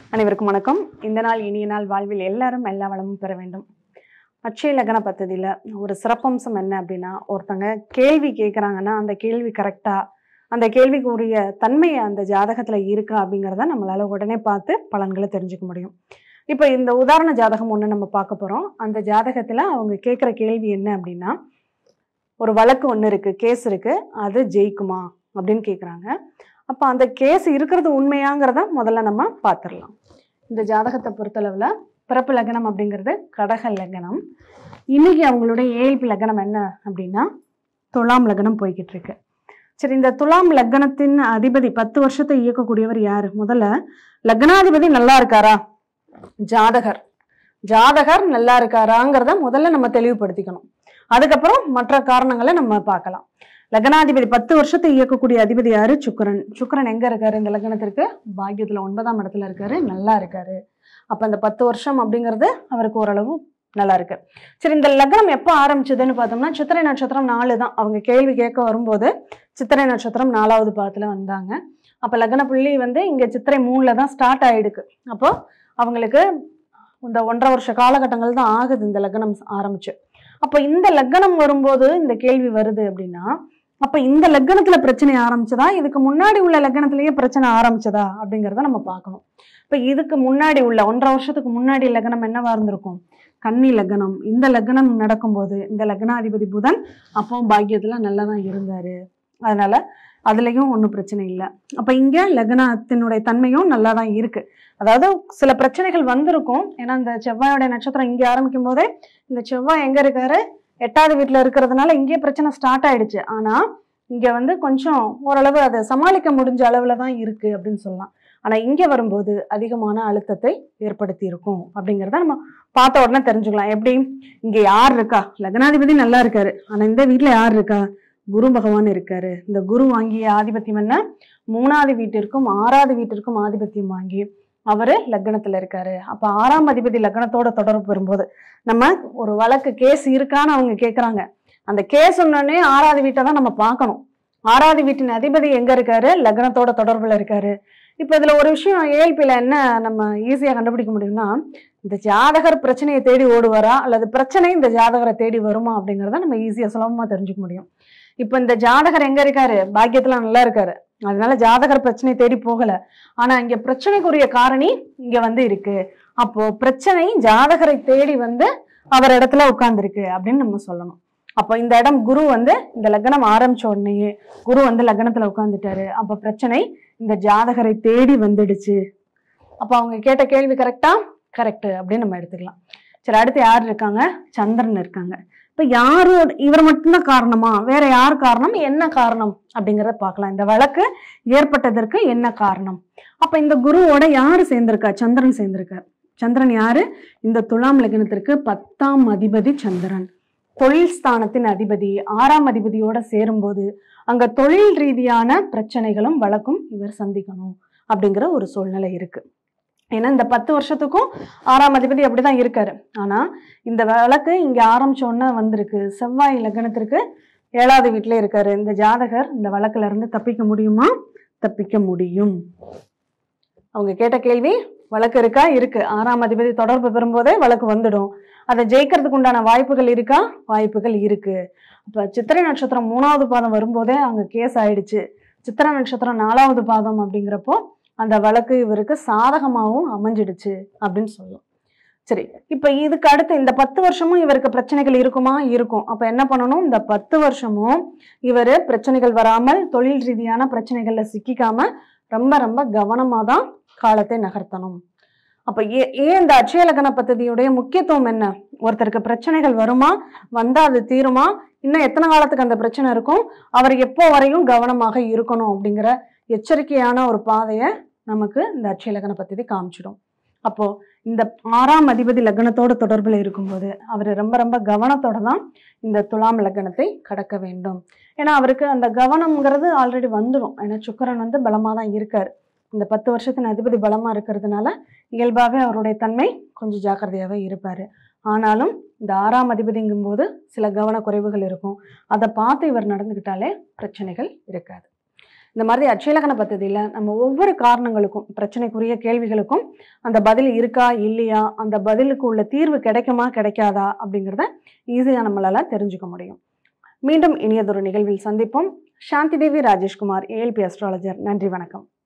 அனைவருக்கும் வணக்கம் இந்த நாள் இனிய நாள் வாழ்வில் எல்லாரும் எல்லா வளமும் பெற வேண்டும் அட்சய லக்ன பத்ததியில் ஒரு சிறப்பம்சம் என்ன அப்படின்னா ஒருத்தங்க கேள்வி கேட்குறாங்கன்னா அந்த கேள்வி கரெக்டாக அந்த கேள்விக்கு உரிய தன்மை அந்த ஜாதகத்தில் இருக்கா அப்படிங்கிறத நம்மளால உடனே பார்த்து பலன்களை தெரிஞ்சுக்க முடியும் இப்போ இந்த உதாரண ஜாதகம் ஒன்று நம்ம பார்க்க போகிறோம் அந்த ஜாதகத்தில் அவங்க கேட்குற கேள்வி என்ன அப்படின்னா ஒரு வழக்கு ஒன்று இருக்குது கேஸ் இருக்குது அது ஜெயிக்குமா அப்படின்னு கேட்குறாங்க அப்போ அந்த கேஸ் இருக்கிறது உண்மையாங்கிறத முதல்ல நம்ம பார்த்துடலாம் இந்த ஜாதகத்தை பொறுத்தளவில் பிறப்பு லக்னம் அப்படிங்கிறது கடக லக்னம் இன்னைக்கு அவங்களுடைய ஏழ்பு லக்னம் என்ன அப்படின்னா துலாம் லக்னம் போய்கிட்டு இருக்கு சரி இந்த துலாம் லக்னத்தின் அதிபதி பத்து வருஷத்தை இயக்கக்கூடியவர் யாரு முதல்ல லக்னாதிபதி நல்லா இருக்காரா ஜாதகர் ஜாதகர் நல்லா இருக்காராங்கிறத முதல்ல நம்ம தெளிவுபடுத்திக்கணும் அதுக்கப்புறம் மற்ற காரணங்களை நம்ம பார்க்கலாம் லக்னாதிபதி பத்து வருஷத்தை இயக்கக்கூடிய அதிபதி யாரு சுக்கிரன் சுக்கிரன் எங்க இருக்காரு இந்த லக்னத்திற்கு பாக்கியத்துல ஒன்பதாம் இடத்துல இருக்காரு நல்லா இருக்காரு அப்ப இந்த பத்து வருஷம் அப்படிங்கிறது அவருக்கு ஓரளவு நல்லா இருக்கு சரி இந்த லக்னம் எப்போ ஆரம்பிச்சதுன்னு பார்த்தோம்னா சித்திரை நட்சத்திரம் நாலு தான் அவங்க கேள்வி கேட்க வரும்போது சித்திரை நட்சத்திரம் நாலாவது பாதத்துல வந்தாங்க அப்ப லக்ன புள்ளி வந்து இங்க சித்திரை மூணுல தான் ஸ்டார்ட் ஆயிடுக்கு அப்போ அவங்களுக்கு இந்த ஒன்றரை வருஷ காலகட்டங்கள் தான் ஆகுது இந்த லக்னம் ஆரம்பிச்சு அப்போ இந்த லக்னம் வரும்போது இந்த கேள்வி வருது அப்படின்னா அப்ப இந்த லக்னத்துல பிரச்சனை ஆரம்பிச்சதா இதுக்கு முன்னாடி உள்ள லக்னத்திலேயே பிரச்சனை ஆரம்பிச்சதா அப்படிங்கிறத நம்ம பார்க்கணும் இப்ப இதுக்கு முன்னாடி உள்ள ஒன்றரை வருஷத்துக்கு முன்னாடி லக்னம் என்னவா இருந்திருக்கும் கன்னி லக்னம் இந்த லக்னம் நடக்கும்போது இந்த லக்னாதிபதி புதன் அப்போ பாக்கியத்துல நல்லா தான் இருந்தாரு அதனால அதுலயும் ஒன்றும் பிரச்சனை இல்லை அப்ப இங்க லக்னத்தினுடைய தன்மையும் நல்லா தான் இருக்கு அதாவது சில பிரச்சனைகள் வந்திருக்கும் ஏன்னா இந்த செவ்வாயோட நட்சத்திரம் இங்க ஆரம்பிக்கும் போதே இந்த செவ்வாய் எங்க இருக்காரு எட்டாவது வீட்டுல இருக்கிறதுனால இங்கேயே பிரச்சனை ஸ்டார்ட் ஆயிடுச்சு ஆனா இங்க வந்து கொஞ்சம் ஓரளவு அதை சமாளிக்க முடிஞ்ச அளவுல தான் இருக்கு அப்படின்னு சொல்லலாம் ஆனா இங்க வரும்போது அதிகமான அழுத்தத்தை ஏற்படுத்தி இருக்கும் அப்படிங்கிறத நம்ம பார்த்த உடனே தெரிஞ்சுக்கலாம் எப்படி இங்க யார் இருக்கா லக்னாதிபதி நல்லா இருக்காரு ஆனா இந்த வீட்டுல யார் இருக்கா குரு பகவான் இருக்காரு இந்த குரு வாங்கிய ஆதிபத்தியம் என்ன மூணாவது வீட்டிற்கும் ஆறாவது வீட்டிற்கும் ஆதிபத்தியம் வாங்கி அவரு லக்னத்துல இருக்காரு அப்ப ஆறாம் அதிபதி லக்னத்தோட தொடர்பு வரும்போது நம்ம ஒரு வழக்கு கேஸ் இருக்கான்னு அவங்க கேக்குறாங்க அந்த கேஸ் உடனே ஆறாவது வீட்டை தான் நம்ம பார்க்கணும் ஆறாவது வீட்டின் அதிபதி எங்க இருக்காரு லக்னத்தோட தொடர்புல இருக்காரு இப்ப இதுல ஒரு விஷயம் ஏழ்பில என்ன நம்ம ஈஸியா கண்டுபிடிக்க முடியும்னா இந்த ஜாதகர் பிரச்சனையை தேடி ஓடுவாரா அல்லது பிரச்சனை இந்த ஜாதகரை தேடி வருமா அப்படிங்கிறத நம்ம ஈஸியா சுலபமா தெரிஞ்சுக்க முடியும் இப்ப இந்த ஜாதகர் எங்க இருக்காரு பாக்கியத்துல நல்லா இருக்காரு அதனால ஜாதகர் பிரச்சனை தேடி போகல ஆனா இங்க பிரச்சனைக்குரிய காரணி இங்க வந்து இருக்கு அப்போ பிரச்சனை ஜாதகரை தேடி வந்து அவர் இடத்துல உட்கார்ந்துருக்கு அப்படின்னு நம்ம சொல்லணும் அப்போ இந்த இடம் குரு வந்து இந்த லக்னம் ஆரம்பிச்ச உடனேயே குரு வந்து லக்னத்துல உட்கார்ந்துட்டாரு அப்ப பிரச்சனை இந்த ஜாதகரை தேடி வந்துடுச்சு அப்போ அவங்க கேட்ட கேள்வி கரெக்டா கரெக்ட் அப்படின்னு நம்ம எடுத்துக்கலாம் சரி அடுத்து யார் இருக்காங்க சந்திரன் இருக்காங்க இப்ப யாரோட இவர் மட்டும்தான் காரணமா வேற யார் காரணம் என்ன காரணம் அப்படிங்கறத பார்க்கலாம் இந்த வழக்கு ஏற்பட்டதற்கு என்ன காரணம் அப்ப இந்த குருவோட யாரு சேர்ந்திருக்கா சந்திரன் சேர்ந்திருக்கார் சந்திரன் யாரு இந்த துலாம் லக்னத்திற்கு பத்தாம் அதிபதி சந்திரன் தொழில் ஸ்தானத்தின் அதிபதி ஆறாம் அதிபதியோட சேரும்போது அங்க தொழில் ரீதியான பிரச்சனைகளும் வழக்கும் இவர் சந்திக்கணும் அப்படிங்கிற ஒரு சூழ்நிலை இருக்கு ஏன்னா இந்த பத்து வருஷத்துக்கும் ஆறாம் அதிபதி அப்படிதான் இருக்காரு ஆனா இந்த வழக்கு இங்க ஆரம்பிச்ச உடனே வந்திருக்கு செவ்வாய் லக்னத்திற்கு ஏழாவது வீட்டிலே இருக்காரு இந்த ஜாதகர் இந்த வழக்குல இருந்து தப்பிக்க முடியுமா தப்பிக்க முடியும் அவங்க கேட்ட கேள்வி வழக்கு இருக்கா இருக்கு ஆறாம் அதிபதி தொடர்பு பெறும்போதே வழக்கு வந்துடும் அதை ஜெயிக்கிறதுக்கு உண்டான வாய்ப்புகள் இருக்கா வாய்ப்புகள் இருக்கு அப்ப சித்திரை நட்சத்திரம் மூணாவது பாதம் வரும்போதே அங்க கேஸ் ஆயிடுச்சு சித்திரை நட்சத்திரம் நாலாவது பாதம் அப்படிங்கிறப்போ அந்த வழக்கு இவருக்கு சாதகமாகவும் அமைஞ்சிடுச்சு அப்படின்னு சொல்லலாம் சரி இப்ப இதுக்கு அடுத்து இந்த பத்து வருஷமும் இவருக்கு பிரச்சனைகள் இருக்குமா இருக்கும் அப்ப என்ன பண்ணணும் இந்த பத்து வருஷமும் இவர் பிரச்சனைகள் வராமல் தொழில் ரீதியான பிரச்சனைகள்ல சிக்கிக்காம ரொம்ப ரொம்ப கவனமா தான் காலத்தை நகர்த்தணும் அப்ப ஏ ஏன் இந்த அட்சய லக்ன பദ്ധதியுடைய முக்கியத்துவம் என்ன ஒருத்தருக்கு பிரச்சனைகள் வருமா வந்தா அது தீருமா இன்னும் எத்தனை காலத்துக்கு அந்த பிரச்சனை இருக்கும் அவர் எப்போ வரையும் கவனமாக இருக்கணும் அப்படிங்கிற எச்சரிக்கையான ஒரு பாதையை நமக்கு இந்த அட்சய லக்ன பദ്ധதி காமிச்சிடும் அப்போ இந்த ஆறாம் அதிபதி லக்னத்தோட தொடர்புல இருக்கும்போது அவர் ரொம்ப ரொம்ப கவனத்தோட தான் இந்த துலாம் லக்னத்தை கடக்க வேண்டும் ஏன்னா அவருக்கு அந்த கவனம்ங்கிறது ஆல்ரெடி வந்துடும் ஏன்னா சுக்கரன் வந்து பலமா தான் இருக்காரு இந்த பத்து வருஷத்தின் அதிபதி பலமா இருக்கிறதுனால இயல்பாகவே அவருடைய தன்மை கொஞ்சம் ஜாக்கிரதையாகவே இருப்பார் ஆனாலும் இந்த ஆறாம் அதிபதிங்கும்போது சில கவனக்குறைவுகள் இருக்கும் அதை பார்த்து இவர் நடந்துக்கிட்டாலே பிரச்சனைகள் இருக்காது இந்த மாதிரி அட்சயலக்கண பദ്ധதியில் நம்ம ஒவ்வொரு காரணங்களுக்கும் பிரச்சனைக்குரிய கேள்விகளுக்கும் அந்த பதில் இருக்கா இல்லையா அந்த பதிலுக்கு உள்ள தீர்வு கிடைக்குமா கிடைக்காதா அப்படிங்கிறத ஈஸியாக நம்மளால தெரிஞ்சுக்க முடியும் மீண்டும் இனியதொரு நிகழ்வில் சந்திப்போம் சாந்தி தேவி ராஜேஷ்குமார் ஏஎல்பி அஸ்ட்ராலஜர் நன்றி வணக்கம்